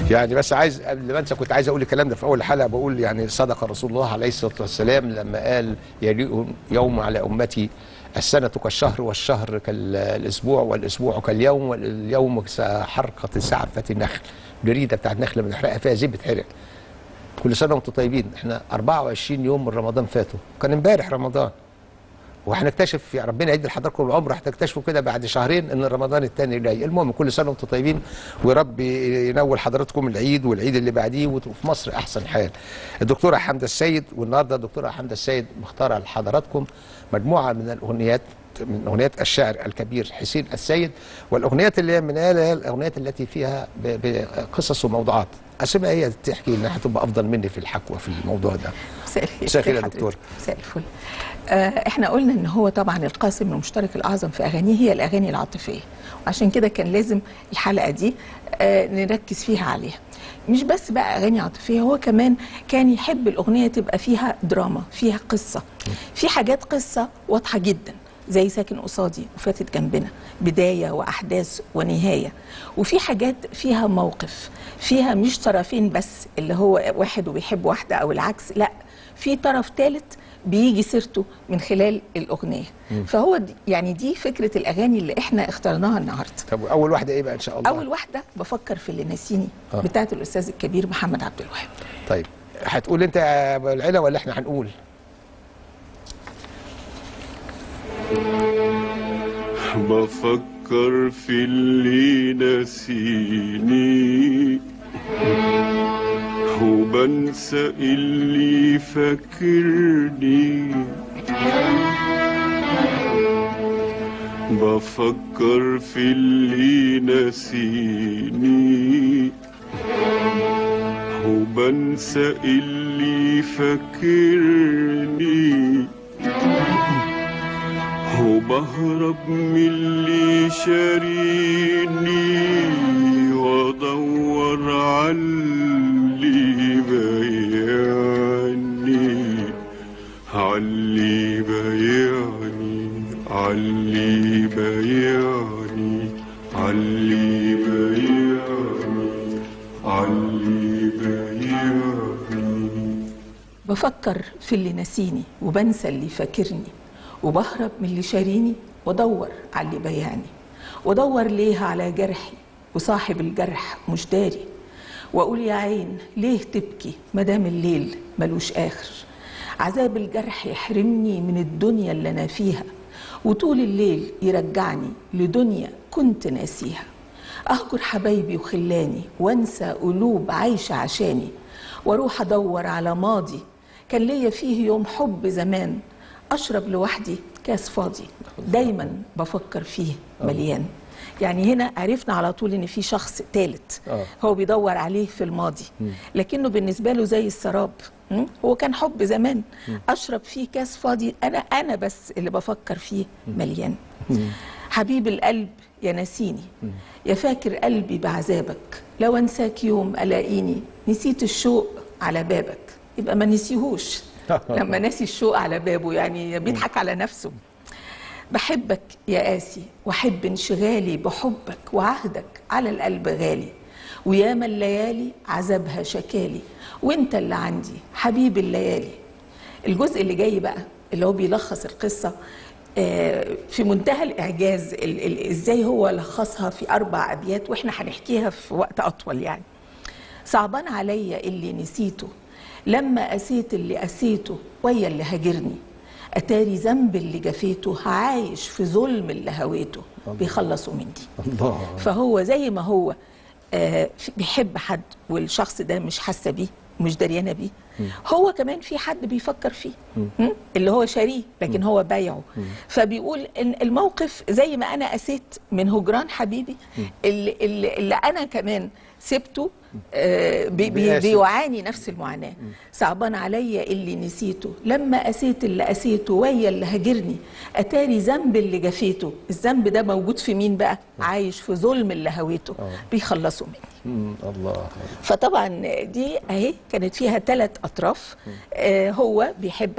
يعني بس عايز قبل ما انسى كنت عايز اقول الكلام ده في اول حلقه بقول يعني صدق رسول الله عليه الصلاه والسلام لما قال يليء يوم على امتي السنة كالشهر والشهر كالأسبوع والأسبوع كاليوم واليوم كحرقة سعفة النخل جريدة بتاعت نخل بنحرقها فيها زيت بتحرق كل سنة وانتم طيبين احنا 24 يوم من رمضان فاتوا كان امبارح رمضان وهنكتشف يا ربنا يدي لحضراتكم العمر هتكتشفوا كده بعد شهرين ان رمضان الثاني جاي المهم كل سنه وانتم طيبين ورب ينول حضراتكم العيد والعيد اللي بعديه وفي مصر احسن حال الدكتوره حمده السيد والنهارده الدكتوره حمده السيد مختاره لحضراتكم مجموعه من الاغنيات من اغنيات الشاعر الكبير حسين السيد والاغنيات اللي هي من هي الاغنيات التي فيها ب- بقصص وموضوعات اسيبها هي تحكي انها هتبقى افضل مني في الحكوى في الموضوع ده مساء الخير مساء الخير يا حضرتك. دكتور. مساء الفل آه احنا قلنا ان هو طبعا القاسم المشترك الاعظم في اغانيه هي الاغاني العاطفيه وعشان كده كان لازم الحلقه دي آه نركز فيها عليها مش بس بقى اغاني عاطفيه هو كمان كان يحب الاغنيه تبقى فيها دراما فيها قصه في حاجات قصه واضحه جدا زي ساكن قصادي وفاتت جنبنا بداية وأحداث ونهاية وفي حاجات فيها موقف فيها مش طرفين بس اللي هو واحد وبيحب واحدة أو العكس لا في طرف ثالث بيجي سيرته من خلال الأغنية فهو دي يعني دي فكرة الأغاني اللي احنا اخترناها النهاردة طب اول واحده ايه بقى ان شاء الله أول واحدة بفكر في اللي ناسيني آه. بتاعت الأستاذ الكبير محمد عبد الوهاب طيب هتقول انت يا أبو العلا ولا احنا هنقول بفكر في اللي نسيني وبنسى اللي فاكرني بفكر في اللي نسيني وبنسى اللي فاكرني وبهرب من اللي شاريني وادور على اللي بيعني علي بيعني علي بيعني علي بيعني علي بيعني بفكر في اللي ناسيني وبنسى اللي فاكرني وبهرب من اللي شاريني وادور على اللي بيعني وادور ليه على جرحي وصاحب الجرح مش داري واقول يا عين ليه تبكي مدام الليل ملوش اخر عذاب الجرح يحرمني من الدنيا اللي انا فيها وطول الليل يرجعني لدنيا كنت ناسيها اهجر حبايبي وخلاني وانسى قلوب عايشه عشاني واروح ادور على ماضي كان ليا فيه يوم حب زمان اشرب لوحدي كاس فاضي دايما بفكر فيه مليان يعني هنا عرفنا على طول ان في شخص ثالث آه. هو بيدور عليه في الماضي لكنه بالنسبه له زي السراب م? هو كان حب زمان اشرب فيه كاس فاضي انا انا بس اللي بفكر فيه مليان حبيب القلب يا نسيني يا فاكر قلبي بعذابك لو انساك يوم الاقيني نسيت الشوق على بابك يبقى ما نسيهوش لما ناسي الشوق على بابه يعني بيضحك على نفسه بحبك يا قاسي واحب انشغالي بحبك وعهدك على القلب غالي وياما الليالي عذابها شكالي وانت اللي عندي حبيب الليالي الجزء اللي جاي بقى اللي هو بيلخص القصة آه، في منتهى الإعجاز ال- ال- إزاي هو لخصها في أربع أبيات وإحنا هنحكيها في وقت أطول يعني صعبان عليا اللي نسيته لما قسيت اللي قسيته ويا اللي هاجرني أتاري ذنب اللي جفيته عايش في ظلم اللي هويته بيخلصوا مني الله فهو زي ما هو آه، في- بيحب حد والشخص ده مش حاسه بيه مش دريانه بيه هو كمان في حد بيفكر فيه م? اللي هو شاريه لكن هو بايعه فبيقول ان الموقف زي ما انا قسيت من هجران حبيبي اللي, اللي, اللي انا كمان سبته آه، بي بي بيقاسي. بيعاني نفس المعاناه صعبان عليا اللي نسيته لما قسيت اللي قسيته ويا اللي هاجرني اتاري ذنب اللي جفيته الذنب ده موجود في مين بقى عايش في ظلم اللي هويته بيخلصوا مني مم، الله فطبعا دي اهي كانت فيها ثلاث اطراف آه هو بيحب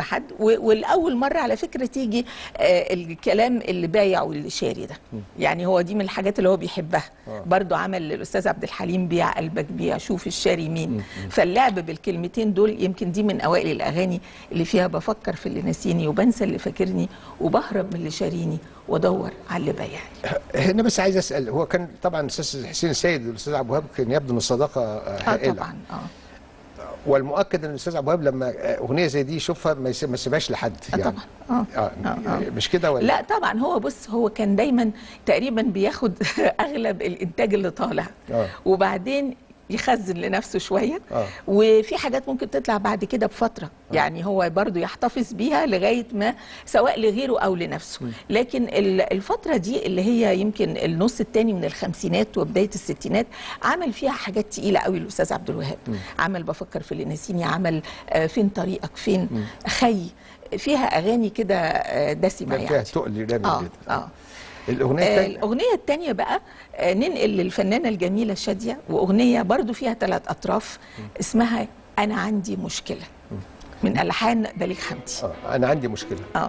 حد و- والاول مره على فكره تيجي آه، الكلام اللي بايع واللي شاري ده يعني هو دي من الحاجات اللي هو بيحبها برضو عمل للاستاذ عبد الحليم بيع قلبك بيع شوف الشاري مين فاللعب بالكلمتين دول يمكن دي من اوائل الاغاني اللي فيها بفكر في اللي ناسيني وبنسى اللي فاكرني وبهرب من اللي شاريني وادور على اللي بايعني هنا بس عايز اسال هو كان طبعا الاستاذ حسين السيد والاستاذ عبد الوهاب كان يبدو ان الصداقه آه، اه هائله طبعا اه والمؤكد ان الاستاذ عبد الوهاب لما آه، اغنيه زي دي يشوفها ما يسيب- ما يسيبهاش لحد آه يعني طبعا اه آه آه، آه. مش كده ولا لا طبعا هو بص هو كان دايما تقريبا بياخد اغلب الانتاج اللي طالع آه. وبعدين يخزن لنفسه شويه آه. وفي حاجات ممكن تطلع بعد كده بفتره يعني هو برضو يحتفظ بيها لغايه ما سواء لغيره او لنفسه لكن ال- الفتره دي اللي هي يمكن النص الثاني من الخمسينات وبدايه الستينات عمل فيها حاجات تقيله قوي الاستاذ عبد الوهاب عمل بفكر في اللي ناسيني عمل آه، فين طريقك فين خي فيها اغاني كده آه، دسمه كان فيها يعني تقل جامد اه جدا اه الاغنيه آه، الثانيه الأغنية التانية بقى آه، ننقل للفنانة الجميلة شادية وأغنية برضو فيها ثلاث أطراف اسمها أنا عندي مشكلة من ألحان بليغ حمدي آه انا عندي مشكله اه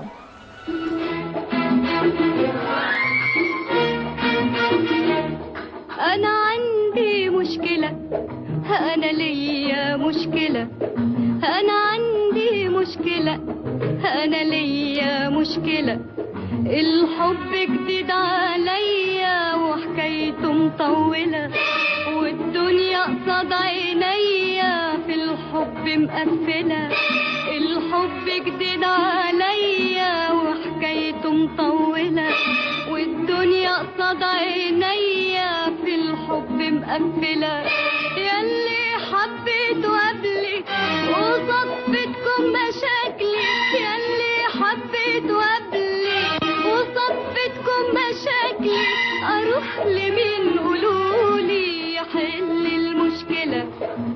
أنا عندي مشكلة أنا ليا مشكلة أنا عندي مشكلة أنا ليا مشكلة الحب جديد عليا وحكايته مطولة والدنيا قصاد عينيا في الحب مقفلة الحب جديد عليا وحكايته مطولة والدنيا قصاد عينيا في الحب مقفلة ياللي حبيته قبلي وصدفتكم مشاكلي ياللي حبيته قبلي وصدفتكم مشاكلي اروح لمين قولولي يحل المشكلة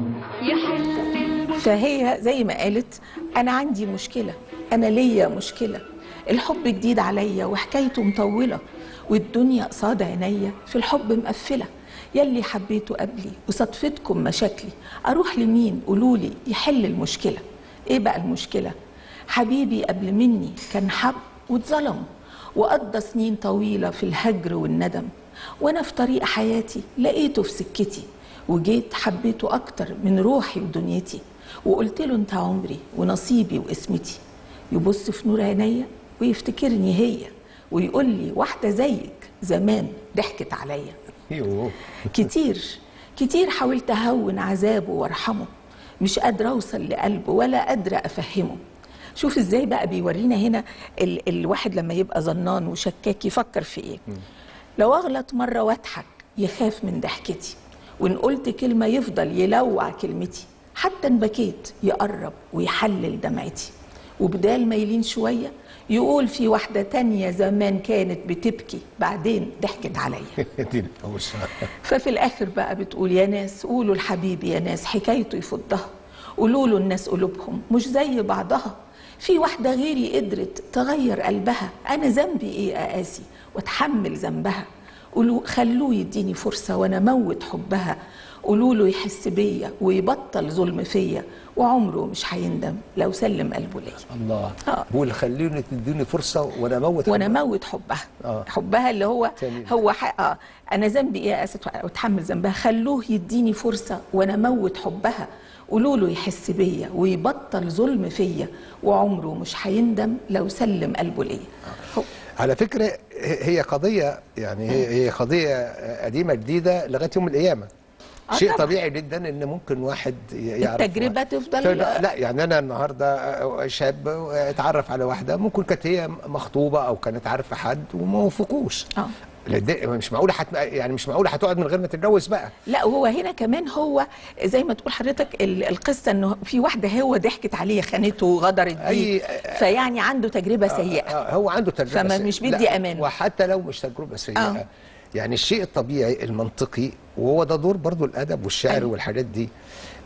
يحل المشكلة فهي زي ما قالت أنا عندي مشكلة أنا ليا مشكلة الحب جديد عليا وحكايته مطولة والدنيا قصاد عينيا في الحب مقفلة يلي حبيته قبلي وصدفتكم مشاكلي أروح لمين قولولي يحل المشكلة إيه بقى المشكلة حبيبي قبل مني كان حب واتظلم وقضى سنين طويلة في الهجر والندم وأنا في طريق حياتي لقيته في سكتي وجيت حبيته أكتر من روحي ودنيتي وقلت له أنت عمري ونصيبي واسمتي يبص في نور عينيا ويفتكرني هي ويقول لي واحدة زيك زمان ضحكت عليا يوه كتير كتير حاولت أهون عذابه وارحمه مش قادرة أوصل لقلبه ولا قادرة أفهمه شوف ازاي بقى بيورينا هنا ال الواحد لما يبقى ظنان وشكاك يفكر في ايه لو اغلط مرة واضحك يخاف من ضحكتي وان قلت كلمة يفضل يلوع كلمتي حتى ان بكيت يقرب ويحلل دمعتي وبدال ما يلين شوية يقول في واحدة تانية زمان كانت بتبكي بعدين ضحكت عليا دي الأوسع. ففي الاخر بقى بتقول يا ناس قولوا لحبيبي يا ناس حكايته يفضها قولوا له الناس قلوبهم مش زي بعضها في واحدة غيري قدرت تغير قلبها أنا ذنبي إيه أقاسي وأتحمل ذنبها قولوا خلوه يديني فرصة وأنا موت حبها قولوا له يحس بيا ويبطل ظلم فيا وعمره مش هيندم لو سلم قلبه ليا الله آه. بقول خليني تديني فرصه وانا اموت وانا حبك. موت حبها آه. حبها اللي هو تاني. هو ح... آه. انا ذنبي ايه يا اسف واتحمل ذنبها خلوه يديني فرصه وانا موت حبها قولوا له يحس بيا ويبطل ظلم فيا وعمره مش هيندم لو سلم قلبه ليا هو- على فكره ه- هي قضيه يعني هي هي قضيه قديمه جديده لغايه يوم القيامه آه شيء طبعاً. طبيعي جدا ان ممكن واحد ي- يعرف التجربة تفضل- لا, لا يعني انا النهارده شاب اتعرف على واحده ممكن كانت هي مخطوبه او كانت عارفه حد وما وفقوش اه لد- مش معقوله حت... يعني مش معقوله هتقعد من غير ما تتجوز بقى لا وهو هنا كمان هو زي ما تقول حضرتك ال- القصه انه في واحده هو ضحكت عليه خانته وغدرت بيه أي- فيعني عنده تجربه سيئه آه، هو عنده تجربه فما سيئة. مش بيدي لا، أمان. وحتى لو مش تجربه سيئه آه. يعني الشيء الطبيعي المنطقي وهو ده دور برضو الادب والشعر أيوة. والحاجات دي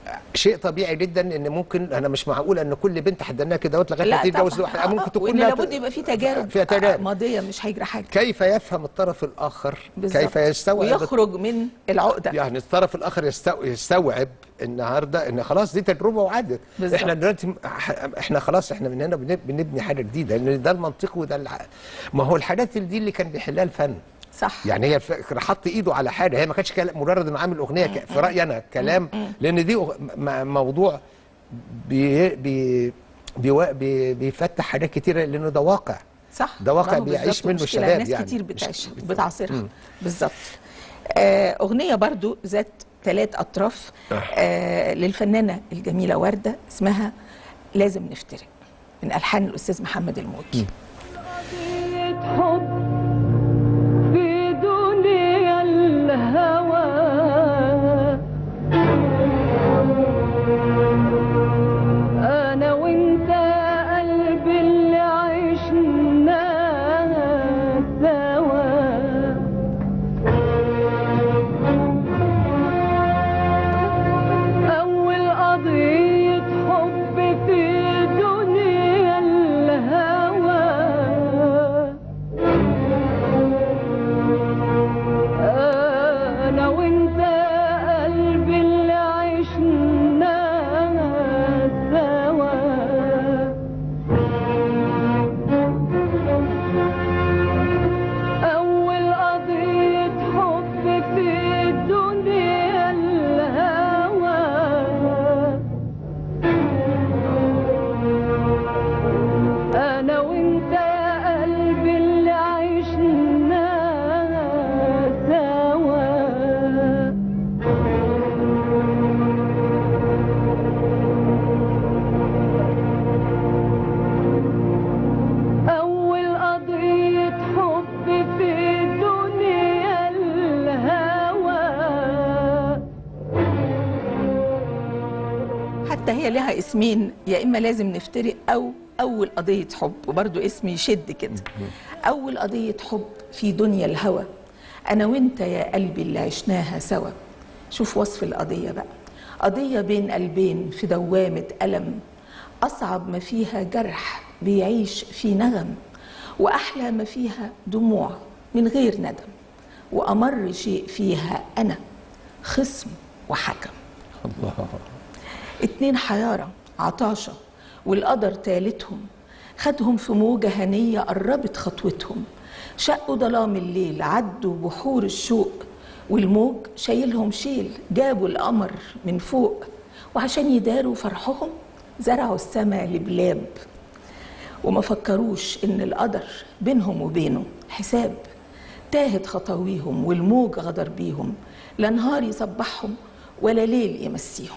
شيء طبيعي جدا ان ممكن انا مش معقول ان كل بنت حددناها كده وقت لغايه ما لا تتجوز طبعاً. واحده آه، ممكن آه. تكون وان لها- لابد يبقى في تجارب فيها تجارب. ماضيه مش هيجرى حاجه كيف يفهم الطرف الاخر بالظبط. كيف يستوعب ويخرج من العقده يعني الطرف الاخر يستو... يستوعب النهارده ان خلاص دي تجربه وعدت بالظبط. احنا دلوقتي احنا خلاص احنا من هنا بنب- بنبني حاجه جديده لان ده المنطق وده الع... ما هو الحاجات دي اللي كان بيحلها الفن صح يعني هي الفكره حط ايده على حاجه هي ما كانتش كلام مجرد انه عامل اغنيه ك... في رايي انا كلام لان دي أغ... م- موضوع بي... بي... بيوا... بي... بيفتح حاجات كتيره لانه ده واقع صح ده واقع ما هو بيعيش بالظبط منه مشكلة الشباب ناس يعني. كتير مش- بتعيشها وبتعاصرها بالظبط آه اغنيه برضو ذات ثلاث اطراف آه للفنانه الجميله ورده اسمها لازم نفترق من الحان الاستاذ محمد الموجي حب في دنيا الهوى أنا وأنت قلبي اللي عشنا سوا أول قضية حب في دنيا الهوى أنا وأنت قلبي اللي عشنا سوا أول قضية حب في دنيا الهوى أنا وأنت يا قلبي اللي عشنا سوا أول قضية حب في دنيا الهوى حتى هي لها اسمين يا اما لازم نفترق او اول قضيه حب وبرضو اسم يشد كده اول قضيه حب في دنيا الهوى انا وانت يا قلبي اللي عشناها سوا شوف وصف القضيه بقى قضيه بين قلبين في دوامه الم اصعب ما فيها جرح بيعيش في نغم واحلى ما فيها دموع من غير ندم وامر شيء فيها انا خصم وحكم الله اتنين حيارة عطاشة والقدر تالتهم خدهم في موجة هنية قربت خطوتهم شقوا ظلام الليل عدوا بحور الشوق والموج شايلهم شيل جابوا القمر من فوق وعشان يداروا فرحهم زرعوا السما لبلاب وما فكروش ان القدر بينهم وبينه حساب تاهت خطاويهم والموج غدر بيهم لا نهار يصبحهم ولا ليل يمسيهم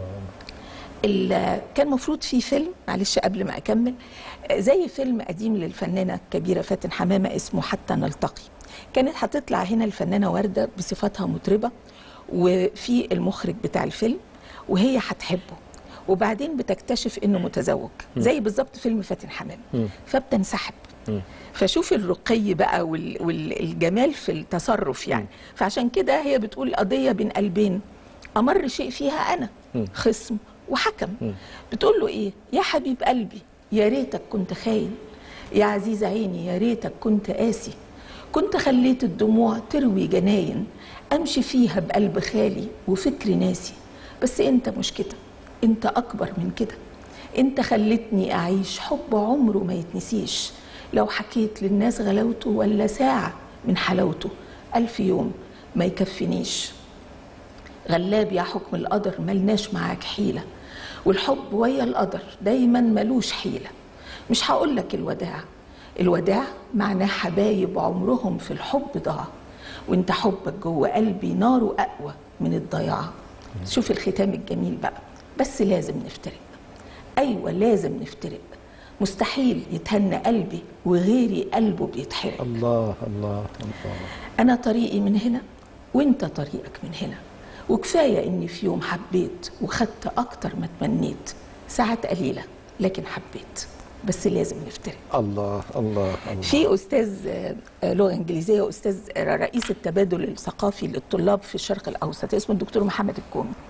ال- كان مفروض في فيلم معلش قبل ما اكمل آه، زي فيلم قديم للفنانه الكبيره فاتن حمامه اسمه حتى نلتقي كانت هتطلع هنا الفنانه ورده بصفتها مطربه وفي المخرج بتاع الفيلم وهي هتحبه وبعدين بتكتشف انه متزوج زي بالظبط فيلم فاتن حمامه فبتنسحب فشوف الرقي بقى وال- والجمال في التصرف يعني فعشان كده هي بتقول قضيه بين قلبين امر شيء فيها انا خصم وحكم بتقول له ايه يا حبيب قلبي يا ريتك كنت خاين يا عزيز عيني يا ريتك كنت قاسي كنت خليت الدموع تروي جناين امشي فيها بقلب خالي وفكر ناسي بس انت مش كده انت اكبر من كده انت خلتني اعيش حب عمره ما يتنسيش لو حكيت للناس غلاوته ولا ساعة من حلاوته ألف يوم ما يكفنيش غلاب يا حكم القدر ملناش معاك حيلة والحب ويا القدر دايما ملوش حيلة مش هقولك الوداع الوداع معناه حبايب عمرهم في الحب ضاع وانت حبك جوه قلبي ناره أقوى من الضياع شوف الختام الجميل بقى بس لازم نفترق أيوة لازم نفترق مستحيل يتهنى قلبي وغيري قلبه بيتحرق الله الله الله أنا طريقي من هنا وأنت طريقك من هنا وكفاية إني في يوم حبيت وخدت أكتر ما تمنيت ساعات قليلة لكن حبيت بس لازم نفترق الله الله الله في أستاذ آه، آه، لغة إنجليزية وأستاذ آه، رئيس التبادل الثقافي للطلاب في الشرق الأوسط اسمه الدكتور محمد الكومي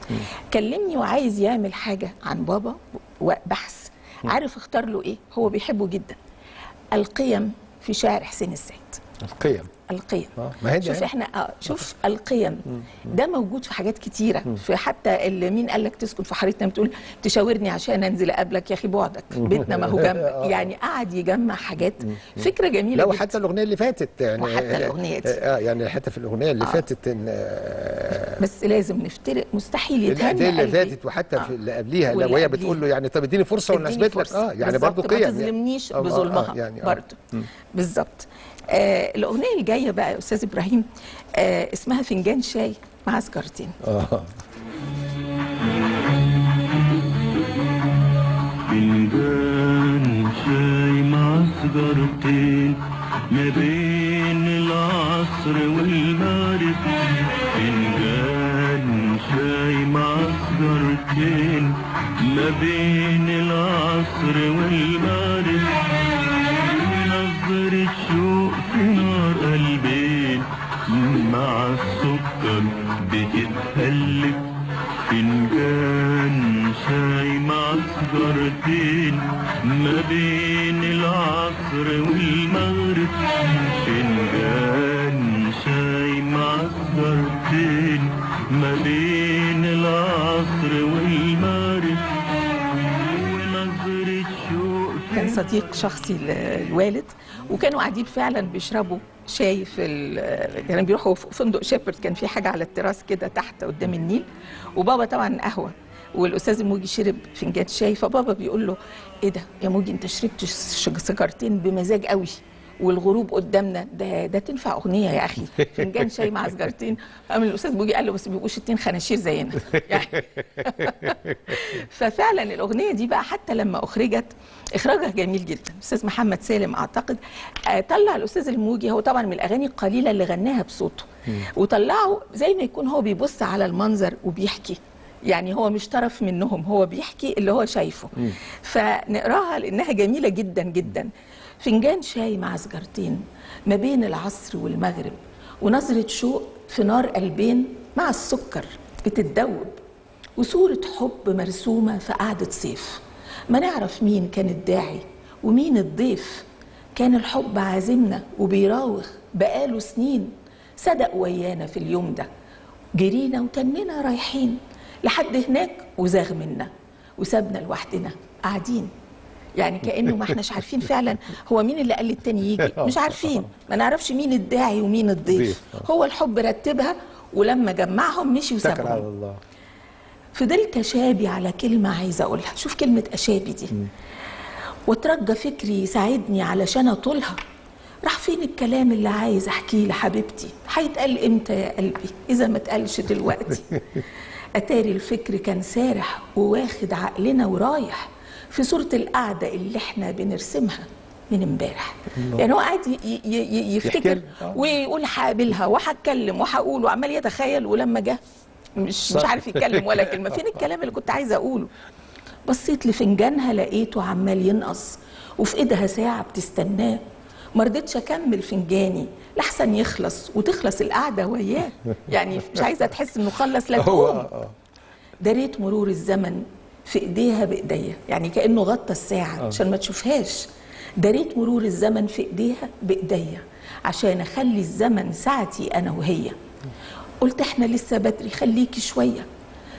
كلمني وعايز يعمل حاجه عن بابا وبحث عارف اختار له ايه هو بيحبه جدا القيم في شعر حسين السيد القيم القيم آه، ما هي دي شوف يعني. احنا اه شوف القيم ده موجود في حاجات كتيره في حتى اللي مين قال لك تسكن في حارتنا بتقول تشاورني عشان انزل اقابلك يا اخي بعدك بيتنا ما هو جنب يعني قعد يجمع حاجات فكره جميله لا جدا. وحتى الاغنيه اللي فاتت يعني وحتى الأغنية دي. اه يعني حتى في الاغنيه اللي آه. فاتت ان آه، بس لازم نفترق مستحيل لا، يتهنى دي اللي قلبي. فاتت وحتى في آه. اللي قبليها لا واللي وهي قبليها. بتقول له يعني طب اديني فرصه وانا اديني اثبت لك فرصة. اه يعني بالظبط، برضه قيم ما يعني. تظلمنيش آه، آه، آه، بظلمها يعني آه. برضه بالظبط آه الاغنيه الجايه بقى يا استاذ ابراهيم آه اسمها فنجان شاي مع سجارتين اه فنجان شاي مع سجارتين ما بين العصر والمغرب فنجان شاي مع سجارتين ما بين العصر والمغرب نظر الشوق في نار قلبين مع السكر بتتهلك فنجان شاي مع سجارتين ما بين العصر والمغرب فنجان شاي مع سجارتين ما بين العصر والمغرب ونظر الشوق في كان صديق شخصي للوالد وكانوا قاعدين فعلا بيشربوا شاي في ال- كانوا بيروحوا في فندق شيبرد كان في حاجه على التراس كده تحت قدام النيل وبابا طبعا قهوه والاستاذ موجي شرب فنجان شاي فبابا بيقول له ايه ده يا موجي انت شربت ش- سيجارتين بمزاج قوي والغروب قدامنا ده ده تنفع اغنيه يا اخي فنجان شاي مع سيجارتين قام الاستاذ موجي قال له بس بيبقوش اتنين خناشير زينا يعني ففعلا الاغنيه دي بقى حتى لما اخرجت اخراجها جميل جدا الاستاذ محمد سالم اعتقد آه، طلع الاستاذ الموجي هو طبعا من الاغاني القليله اللي غناها بصوته وطلعه زي ما يكون هو بيبص على المنظر وبيحكي يعني هو مش طرف منهم هو بيحكي اللي هو شايفه فنقراها لانها جميله جدا جدا فنجان شاي مع سجارتين ما بين العصر والمغرب ونظرة شوق في نار قلبين مع السكر بتتدوب وصورة حب مرسومة في قعدة صيف ما نعرف مين كان الداعي ومين الضيف كان الحب عازمنا وبيراوغ بقاله سنين صدق ويانا في اليوم ده جرينا وتننا رايحين لحد هناك وزاغ منا وسابنا لوحدنا قاعدين يعني كانه ما احناش عارفين فعلا هو مين اللي قال للتاني يجي مش عارفين ما نعرفش مين الداعي ومين الضيف ضيف. هو الحب رتبها ولما جمعهم مشي اتكل على وسابهم الله فضلت اشابي على كلمه عايزه اقولها شوف كلمه اشابي دي وترجى فكري يساعدني علشان اطولها راح فين الكلام اللي عايز احكيه لحبيبتي هيتقال امتى يا قلبي اذا ما اتقالش دلوقتي اتاري الفكر كان سارح وواخد عقلنا ورايح في صورة القعدة اللي احنا بنرسمها من امبارح يعني هو قاعد ي- ي- ي- يحكي يفتكر لنا. آه. ويقول هقابلها وهتكلم وهقول وعمال يتخيل ولما جه مش مش صح. عارف يتكلم ولا كلمه فين الكلام اللي كنت عايزه اقوله بصيت لفنجانها لقيته عمال ينقص وفي ايدها ساعه بتستناه ما رضيتش اكمل فنجاني لحسن يخلص وتخلص القعده وياه يعني مش عايزه تحس انه خلص لا هو تقوم آه، آه. دريت مرور الزمن في ايديها بايديا يعني كانه غطى الساعه عشان ما تشوفهاش دريت مرور الزمن في ايديها بايديا عشان اخلي الزمن ساعتي انا وهي قلت احنا لسه بدري خليكي شويه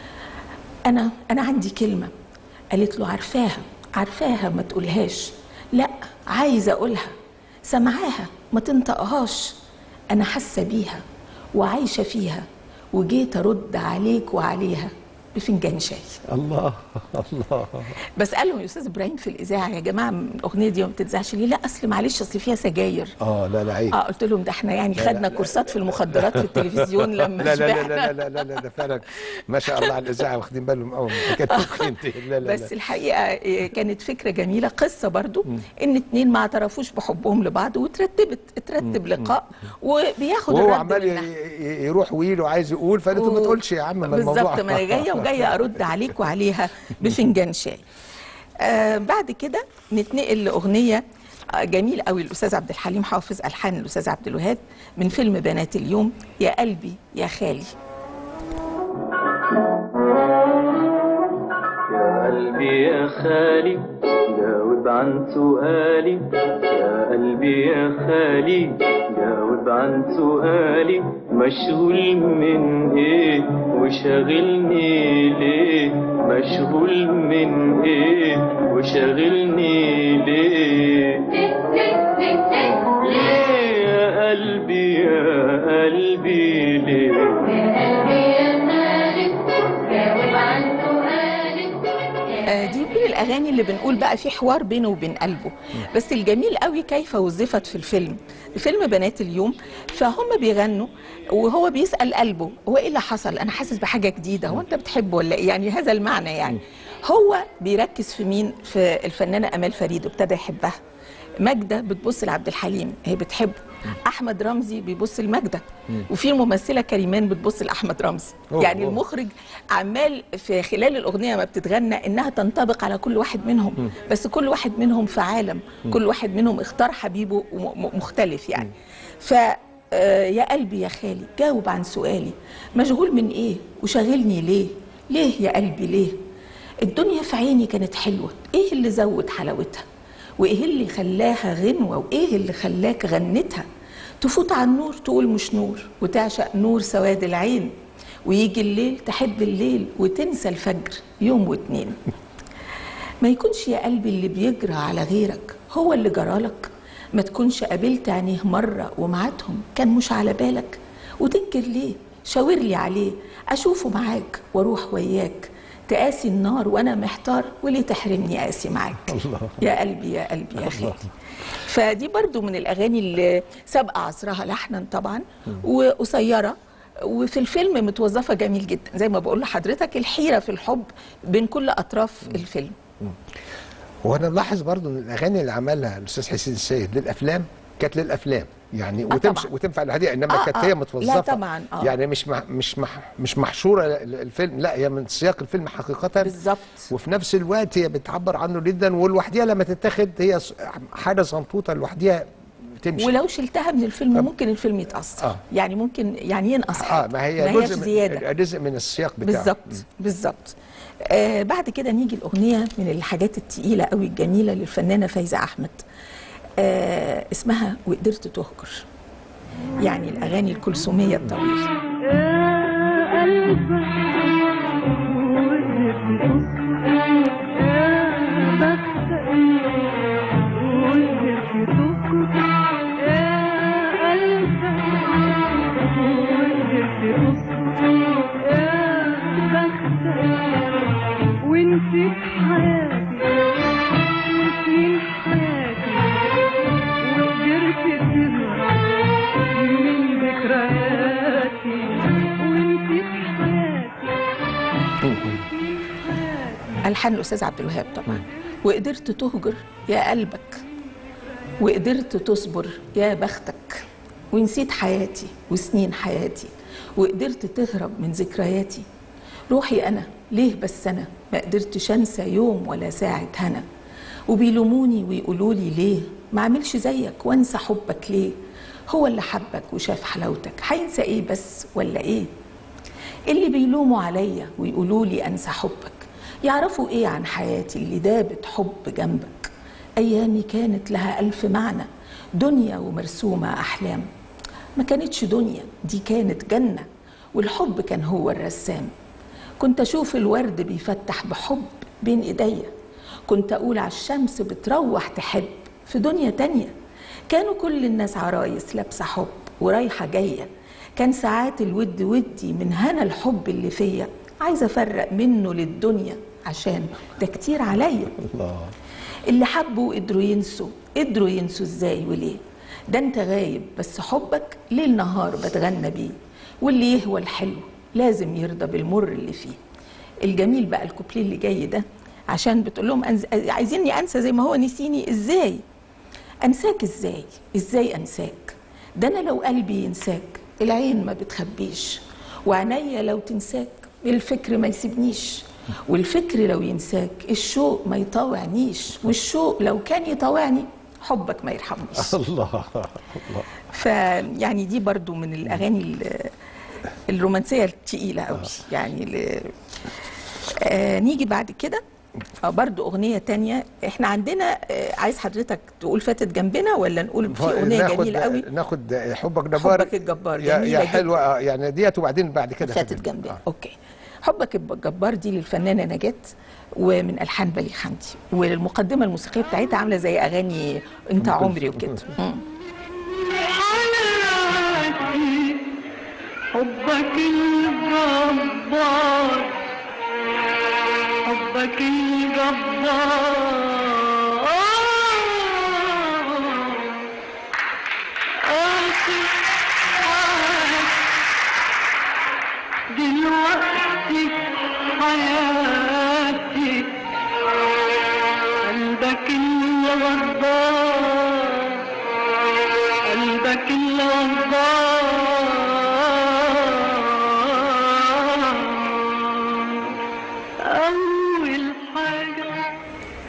انا انا عندي كلمه قالت له عارفاها عارفاها ما تقولهاش لا عايزه اقولها سمعاها ما تنطقهاش انا حاسه بيها وعايشه فيها وجيت ارد عليك وعليها بفنجان شاي الله الله بسالهم يا استاذ ابراهيم في الاذاعه يا جماعه الاغنيه دي ما بتتذاعش ليه لا اصل معلش اصل فيها سجاير اه لا لا عيب اه قلت لهم ده احنا يعني خدنا كورسات في المخدرات في التلفزيون لما لا لا لا شبعنا. لا لا لا لا ده فعلا ما شاء الله على الاذاعه واخدين بالهم قوي من حكايه التدخين دي. لا لا بس لا الحقيقه إيه، كانت فكره جميله قصه برضو ان اتنين ما اعترفوش بحبهم لبعض وترتبت اترتب لقاء وبياخد وهو الرد عمال منها. ي- ي- يروح ويل وعايز يقول فقالت له ما و- تقولش يا عم ما الموضوع بالظبط ما انا جايه وجايه ارد عليك وعليها بفنجان شاي آه بعد كده نتنقل لاغنيه آه، جميل قوي الاستاذ عبد الحليم حافظ الحان الاستاذ عبد الوهاب من فيلم بنات اليوم يا قلبي يا خالي قلبي يا خالي جاوب عن سؤالي يا قلبي يا خالي جاوب عن سؤالي مشغول من ايه وشاغلني ليه مشغول من ايه وشاغلني ليه ليه يا قلبي يا قلبي ليه آه، دي من الاغاني اللي بنقول بقى في حوار بينه وبين قلبه بس الجميل قوي كيف وظفت في الفيلم فيلم بنات اليوم فهم بيغنوا وهو بيسال قلبه هو ايه اللي حصل انا حاسس بحاجه جديده هو انت بتحبه ولا ايه يعني هذا المعنى يعني هو بيركز في مين في الفنانه امال فريد وابتدى يحبها ماجدة بتبص لعبد الحليم هي بتحبه احمد رمزي بيبص لماجدة وفي الممثله كريمان بتبص لاحمد رمزي أوه، يعني أوه. المخرج عمال في خلال الاغنيه ما بتتغنى انها تنطبق على كل واحد منهم بس كل واحد منهم في عالم كل واحد منهم اختار حبيبه وم- م- مختلف يعني ف آه، يا قلبي يا خالي جاوب عن سؤالي مشغول من ايه وشاغلني ليه ليه يا قلبي ليه الدنيا في عيني كانت حلوه ايه اللي زود حلاوتها وايه اللي خلاها غنوه وايه اللي خلاك غنتها تفوت على النور تقول مش نور وتعشق نور سواد العين ويجي الليل تحب الليل وتنسى الفجر يوم واتنين ما يكونش يا قلبي اللي بيجرى على غيرك هو اللي جرالك ما تكونش قابلت عينيه مرة ومعاتهم كان مش على بالك وتنكر ليه شاور لي عليه أشوفه معاك واروح وياك تقاسي النار وانا محتار وليه تحرمني قاسي معاك الله. يا قلبي يا قلبي يا خالي فدي برضو من الاغاني اللي سابقه عصرها لحنا طبعا وقصيره وفي الفيلم متوظفه جميل جدا زي ما بقول لحضرتك الحيره في الحب بين كل اطراف الفيلم وانا ملاحظ برضو ان الاغاني اللي عملها الاستاذ حسين السيد للافلام كانت للافلام يعني آه وتمشي طبعا. وتنفع الهديه انما آه كانت آه. هي لا متوظفه طبعا، آه. يعني مش مح مش مح مش محشوره ل- الفيلم لا هي من سياق الفيلم حقيقه بالظبط وفي نفس الوقت هي بتعبر عنه جدا ولوحديها لما تتاخد هي س- حاجه صنطوطه لوحديها تمشي ولو شلتها من الفيلم ممكن الفيلم يتاثر آه. يعني ممكن يعني ينقص اه حاجه ما هي هياش جزء زياده من جزء من السياق بتاعه بالظبط بالظبط آه بعد كده نيجي الاغنيه من الحاجات التقيله قوي الجميله للفنانه فايزه احمد آه اسمها وقدرت تهجر يعني الاغاني الكلثوميه الطويله يا قلبك وقفت يا بختك وقفت تسكت يا قلبك وقفت تسكت يا بختك ونسيت حياتي وسنين حياتي وقدرت تهرب من ذكرياتي ونسيت حياتي الحان الاستاذ عبد الوهاب طبعا وقدرت تهجر يا قلبك وقدرت تصبر يا بختك ونسيت حياتي وسنين حياتي وقدرت تهرب من ذكرياتي روحي انا ليه بس انا ما قدرتش انسى يوم ولا ساعه هنا وبيلوموني ويقولوا لي ليه ما اعملش زيك وانسى حبك ليه هو اللي حبك وشاف حلاوتك هينسى ايه بس ولا ايه اللي بيلوموا عليا ويقولوا لي انسى حبك يعرفوا ايه عن حياتي اللي دابت حب جنبك ايامي كانت لها الف معنى دنيا ومرسومه احلام ما كانتش دنيا دي كانت جنه والحب كان هو الرسام كنت اشوف الورد بيفتح بحب بين ايديا كنت اقول على الشمس بتروح تحب في دنيا تانية كانوا كل الناس عرايس لابسه حب ورايحه جايه كان ساعات الود ودي من هنا الحب اللي فيا عايزه افرق منه للدنيا عشان ده كتير عليا الله اللي حبوا قدروا ينسوا قدروا ينسوا ازاي وليه ده انت غايب بس حبك ليل نهار بتغنى بيه واللي يهوى الحلو لازم يرضى بالمر اللي فيه الجميل بقى الكوبليه اللي جاي ده عشان بتقول لهم أنز... عايزيني انسى زي ما هو نسيني ازاي انساك ازاي ازاي انساك ده انا لو قلبي ينساك العين ما بتخبيش وعينيا لو تنساك الفكر ما يسيبنيش والفكر لو ينساك الشوق ما يطاوعنيش والشوق لو كان يطاوعني حبك ما يرحمنيش الله الله فيعني دي برضو من الاغاني ال- الرومانسيه التقيله قوي يعني ل... آه نيجي بعد كده اه برضو اغنيه تانية احنا عندنا آه، عايز حضرتك تقول فاتت جنبنا ولا نقول في اغنيه ناخد جميله قوي ناخد حبك جبار حبك الجبار يا, جميلة يا جدا. حلوه آه، يعني ديت وبعدين بعد كده فاتت خد- جنبنا آه. اوكي حبك الجبار دي للفنانه نجاة ومن الحان بليغ حمدي والمقدمه الموسيقيه بتاعتها عامله زي اغاني انت عمري وكده مم. حياتي حبك الجبار حبك الجبار آخر حياتي دلوقتي حياتي قلبك الغدار قلبك الغدار أول حاجة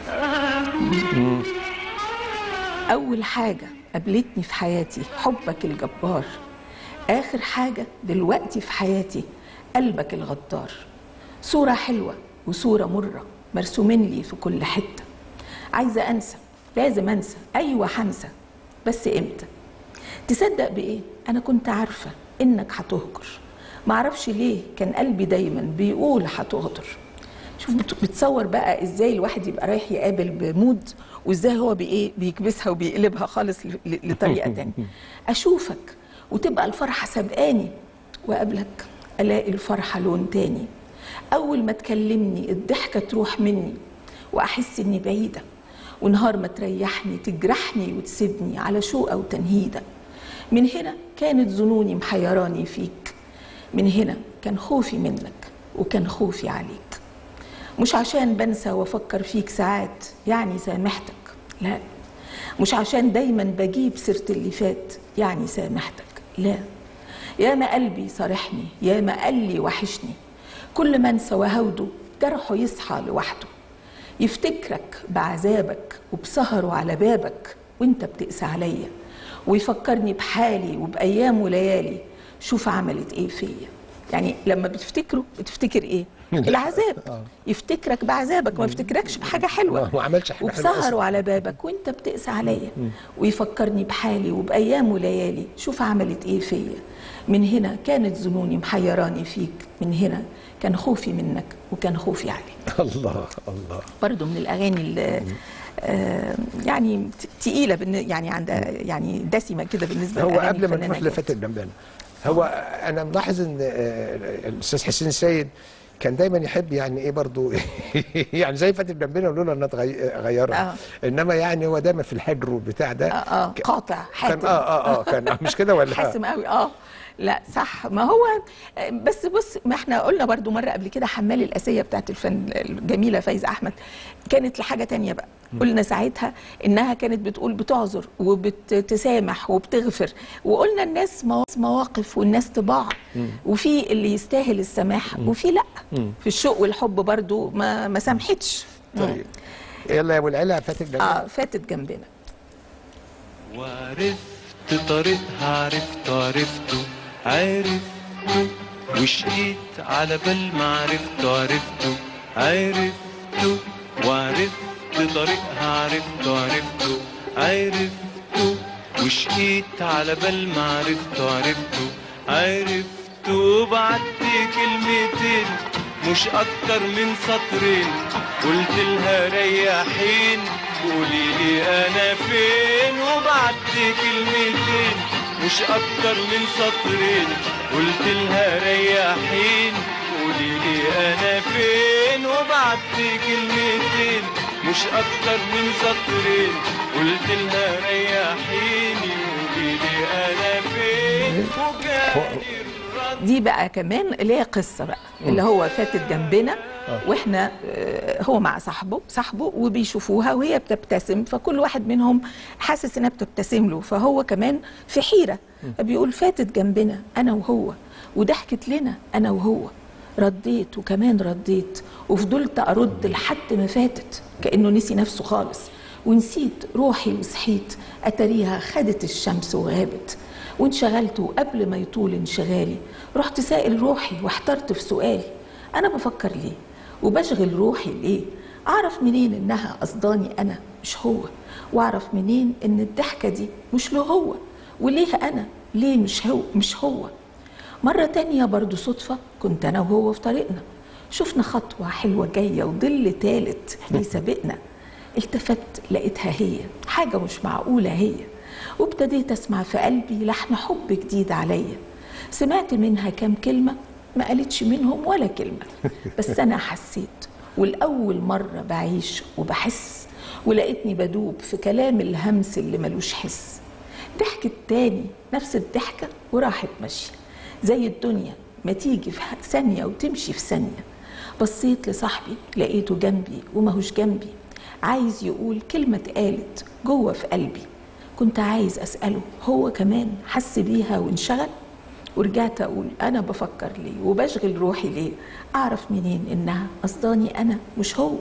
أول حاجة قابلتني في حياتي حبك الجبار آخر حاجة دلوقتي في حياتي قلبك الغدار صورة حلوة وصورة مرة مرسومين لي في كل حتة عايزة أنسى لازم أنسى أيوة هنسى بس إمتى تصدق بإيه أنا كنت عارفة إنك هتهجر معرفش ليه كان قلبي دايما بيقول هتغدر شوف بت- بتصور بقى ازاي الواحد يبقى رايح يقابل بمود وازاي هو بايه بيكبسها وبيقلبها خالص ل- ل- لطريقه تانية اشوفك وتبقى الفرحه سابقاني وقابلك الاقي الفرحه لون تاني اول ما تكلمني الضحكه تروح مني واحس اني بعيده ونهار ما تريحني تجرحني وتسيبني على شوقه وتنهيده من هنا كانت ظنوني محيراني فيك من هنا كان خوفي منك وكان خوفي عليك مش عشان بنسى وافكر فيك ساعات يعني سامحتك لا مش عشان دايما بجيب سيرة اللي فات يعني سامحتك لا يا ما قلبي صارحني يا ما قال لي وحشني كل ما انسى وهوده جرحه يصحى لوحده يفتكرك بعذابك وبسهره على بابك وانت بتقسى عليا ويفكرني بحالي وبأيام وليالي شوف عملت ايه فيا يعني لما بتفتكره بتفتكر ايه العذاب يفتكرك بعذابك ما يفتكركش بحاجه حلوه ما- ما عملش حاجة حلوة وبسهره أصلاً. على بابك وانت بتقسى عليا ويفكرني بحالي وبايام وليالي شوف عملت ايه فيا من هنا كانت ظنوني محيراني فيك من هنا كان خوفي منك وكان خوفي عليك الله الله برضو من الاغاني اللي آه، يعني ت- تقيله بالن- يعني عندها يعني دسمه كده بالنسبه هو لأغاني قبل ما الفنانة نروح نجاة. لفتى جنبنا هو انا ملاحظ ان آه، الاستاذ حسين السيد كان دايما يحب يعني ايه برضو يعني زي فاتت جنبنا ولولا انها تغي- غيرها انما يعني هو دايما في الحجر والبتاع ده اه اه قاطع كان حاتم اه اه اه كان مش كده ولا حاسم قوي اه لا صح ما هو آه، بس بص ما احنا قلنا برضو مره قبل كده حمال الاسيه بتاعت الفن الجميله فايزه احمد كانت لحاجه تانية بقى قلنا ساعتها انها كانت بتقول بتعذر وبتسامح وبتغفر وقلنا الناس موا- مواقف والناس طباع وفي اللي يستاهل السماح وفي لا في الشوق والحب برضو ما ما سامحتش طيب يلا يا ابو العلا فاتت جنبنا اه فاتت جنبنا وعرفت طريقها عرفته عرفته عرفته وشقيت على بال ما عرفته عرفته عرفته وعرفت طريقها عرفته عرفته عرفته وشقيت على بال ما عرفته عرفته عرفته وبعت كلمتين مش اكتر من سطرين قلت لها ريحين قولي لي انا فين وبعت كلمتين مش اكتر من سطرين قلت لها ريحين قولي لي انا فين وبعت كلمتين مش اكتر من سطرين قلت لها ريحيني قولي لي انا فين وجالي الرد دي بقى كمان ليها قصه بقى اللي هو فاتت جنبنا واحنا آه، هو مع صاحبه صاحبه وبيشوفوها وهي بتبتسم فكل واحد منهم حاسس انها بتبتسم له فهو كمان في حيره بيقول فاتت جنبنا انا وهو وضحكت لنا انا وهو رديت وكمان رديت وفضلت ارد لحد ما فاتت كانه نسي نفسه خالص ونسيت روحي وصحيت اتاريها خدت الشمس وغابت وانشغلت وقبل ما يطول انشغالي رحت سائل روحي واحترت في سؤالي انا بفكر ليه وبشغل روحي ليه اعرف منين انها قصداني انا مش هو واعرف منين ان الضحكه دي مش له هو وليه انا ليه مش هو مش هو مرة تانية برضو صدفة كنت أنا وهو في طريقنا شفنا خطوة حلوة جاية وظل تالت بيسابقنا التفت لقيتها هي حاجة مش معقولة هي وابتديت أسمع في قلبي لحن حب جديد عليا سمعت منها كام كلمة ما قالتش منهم ولا كلمة بس أنا حسيت والأول مرة بعيش وبحس ولقيتني بدوب في كلام الهمس اللي ملوش حس ضحكت تاني نفس الضحكة وراحت ماشية زي الدنيا ما تيجي في ثانية وتمشي في ثانية بصيت لصاحبي لقيته جنبي وماهوش جنبي عايز يقول كلمة اتقالت جوه في قلبي كنت عايز أسأله هو كمان حس بيها وانشغل ورجعت أقول أنا بفكر ليه وبشغل روحي ليه أعرف منين إنها قصداني أنا مش هو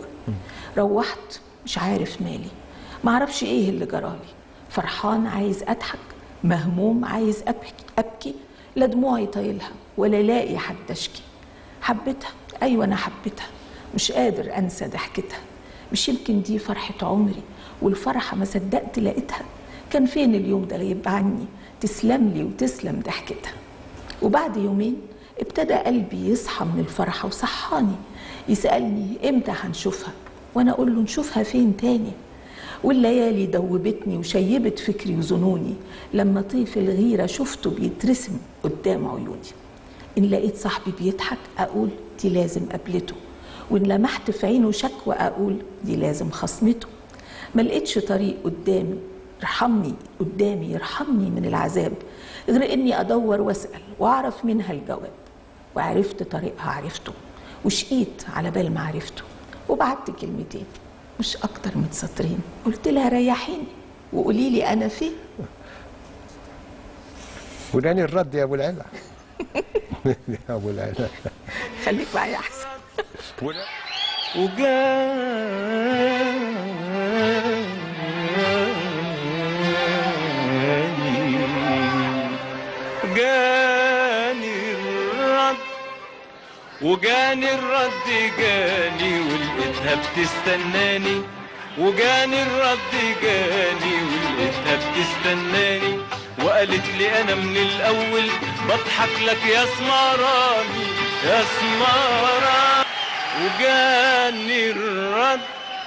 روحت مش عارف مالي معرفش إيه اللي جرالي فرحان عايز أضحك مهموم عايز أبكي, أبكي لا دموعي طايلها ولا لاقي حد أشكي حبيتها أيوة أنا حبيتها مش قادر أنسى ضحكتها مش يمكن دي فرحة عمري والفرحة ما صدقت لقيتها كان فين اليوم ده غيب عني تسلم لي وتسلم ضحكتها وبعد يومين ابتدى قلبي يصحى من الفرحة وصحاني يسألني امتى هنشوفها وانا اقول له نشوفها فين تاني والليالي دوبتني وشيبت فكري وظنوني لما طيف الغيرة شفته بيترسم قدام عيوني إن لقيت صاحبي بيضحك أقول دي لازم قابلته وإن لمحت في عينه شكوى أقول دي لازم خصمته ما لقيتش طريق قدامي يرحمني قدامي يرحمني من العذاب غير إني أدور وأسأل وأعرف منها الجواب وعرفت طريقها عرفته وشقيت على بال ما عرفته وبعت كلمتين مش أكتر من سطرين قلت لها ريحيني وقولي لي أنا فين وداني الرد يا ابو العلا يا ابو العلا خليك معايا أحسن جاني الرد وجاني الرد جاني ولقيتها بتستناني وجاني الرد جاني ولقيتها بتستناني وقالت لي انا من الاول بضحك لك يا سمراني يا سمراني وجاني الرد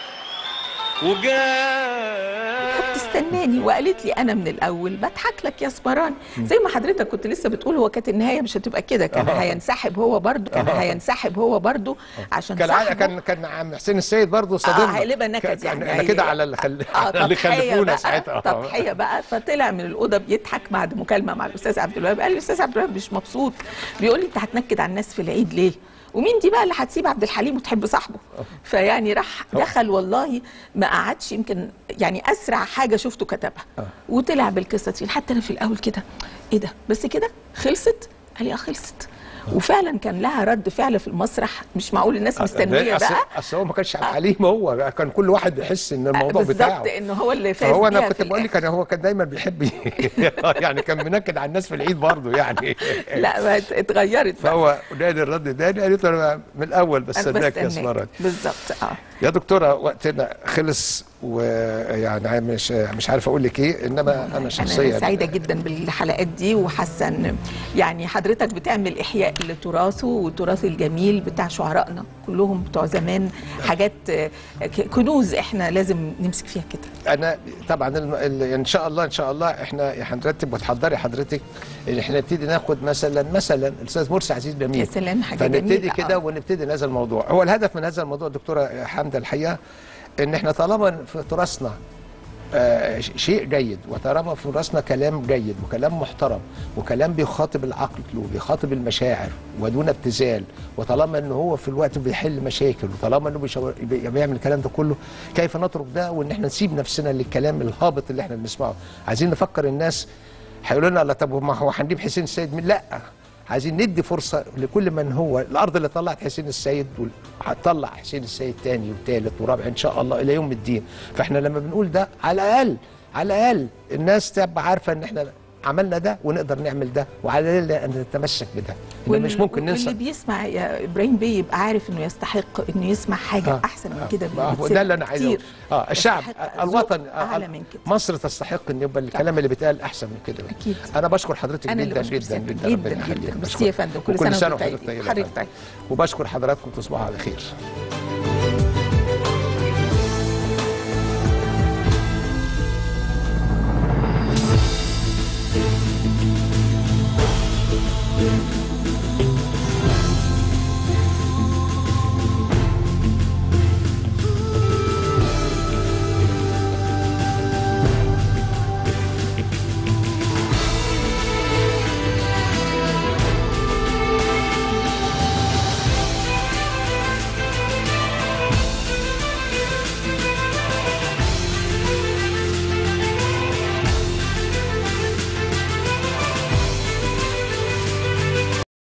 وجاني بتستناني وقالت لي انا من الاول بضحك لك يا سمراني زي ما حضرتك كنت لسه بتقول هو كانت النهايه مش هتبقى كده كان آه. هينسحب هو برضه كان آه. هينسحب هو برضه عشان كان عا- صاحبه كان كان عم حسين السيد برضه صديقنا اه هيقلبها نكد يعني انا كده على اللي خل... اه اللي تضحية خلفونا بقى ساعتها تضحيه بقى فطلع من الاوضه بيضحك بعد مكالمه مع الاستاذ عبد الوهاب قال لي الاستاذ عبد الوهاب مش مبسوط بيقول لي انت هتنكد على الناس في العيد ليه ومين دي بقى اللي هتسيب عبد الحليم وتحب صاحبه فيعني راح دخل والله ما قعدش يمكن يعني اسرع حاجه شفته كتبها وطلع بالقصه دي حتى انا في الاول كده ايه ده بس كده خلصت قال لي اه خلصت وفعلا كان لها رد فعل في المسرح مش معقول الناس مستنيه أصل- بقى اصل هو ما كانش عبد الحليم هو كان كل واحد يحس ان الموضوع بتاعه بالظبط انه هو اللي فاز فهو انا بيها كنت في بقول لك الآخر. انا هو كان دايما بيحب ي- يعني كان منكد على الناس في العيد برضه يعني لا ما ات- اتغيرت بقى فهو نادي الرد ده قالت له أنا من الاول بس أنا صدقك يا بستناك. سمرة بالظبط اه يا دكتوره وقتنا خلص ويعني مش مش عارف اقول لك ايه انما انا شخصيا انا سعيده جدا بالحلقات دي وحاسه ان يعني حضرتك بتعمل احياء لتراثه والتراث الجميل بتاع شعرائنا كلهم بتوع زمان حاجات آه، ك- كنوز احنا لازم نمسك فيها كده انا طبعا الم... ال... ان شاء الله ان شاء الله احنا هنرتب وتحضري حضرتك ان احنا نبتدي ناخد مثلا مثلا الاستاذ مرسي عزيز جميل يا سلام، حاجة فنبتدي جميلة، كده آه. ونبتدي من هذا الموضوع هو الهدف من هذا الموضوع دكتوره حمده الحقيقه ان احنا طالما في تراثنا آه، ش- شيء جيد وطالما في راسنا كلام جيد وكلام محترم وكلام بيخاطب العقل وبيخاطب المشاعر ودون ابتذال وطالما ان هو في الوقت بيحل مشاكل وطالما انه بيشاور- بي- بيعمل الكلام ده كله كيف نترك ده وان احنا نسيب نفسنا للكلام الهابط اللي احنا بنسمعه عايزين نفكر الناس هيقولوا لنا لا طب ما هو هنجيب حسين السيد من لا عايزين ندي فرصه لكل من هو الارض اللي طلعت حسين السيد وال- هتطلع حسين السيد تاني وتالت ورابع ان شاء الله الى يوم الدين فاحنا لما بنقول ده على الاقل على الاقل الناس تبقى عارفه ان احنا عملنا ده ونقدر نعمل ده وعلينا ان نتمسك بده إن وال- مش ممكن واللي ننسى بيسمع يا ابراهيم بيه يبقى عارف انه يستحق انه يسمع حاجه آه. احسن من كده آه، بكتير ده اللي انا عايز كتير. اه الشعب يستحق الوطن ذوق آه، اعلى من كده مصر تستحق ان يبقى الكلام اللي بيتقال احسن من كده أكيد. انا بشكر حضرتك أنا اللي جدا بشكر جدا سيادتك جدا جدا ربنا يخليك. جدا. ميرسي بشكر. يا فندم. كل وكل سنة سنه وأنت وحضرتك طيب. طيبه يا حضرتك فندم. طيب. وبشكر حضراتكم تصبحوا على خير